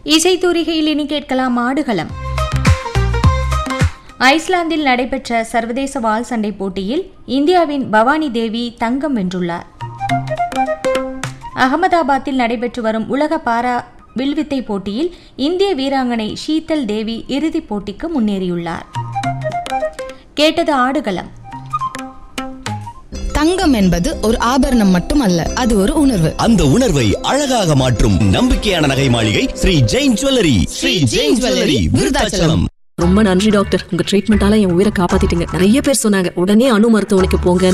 இசைத்தூரிகையில் இனி கேட்கலாம் ஆடுகளம் ஐஸ்லாந்தில் நடைபெற்ற சர்வதேச வாள் சண்டை போட்டியில் இந்தியாவின் பவானி தேவி தங்கம் வென்றுள்ளார் அகமதாபாத்தில் நடைபெற்று வரும் உலக பாரா வில்வித்தை போட்டியில் இந்திய வீராங்கனை ஷீதல் தேவி இறுதிப் போட்டிக்கு முன்னேறியுள்ளார் கேட்டது ஆடுகளம் தங்கம் என்பது ஒரு ஆபரணம் மட்டுமல்ல அது ஒரு உணர்வு அந்த உணர்வை அழகாக மாற்றும் நம்பிக்கையான நகை மாளிகை ஸ்ரீ ஜெயின் ஜுவல்லரி ஸ்ரீ ஜெயின் ஜுவல்லரி விருதாச்சலம் ரொம்ப நன்றி டாக்டர் உங்க ட்ரீட்மெண்டால என் உயிரை காப்பாத்திட்டீங்க நிறைய பேர் சொன்னாங்க உடனே அணு மருத்துவமனைக்கு போங்க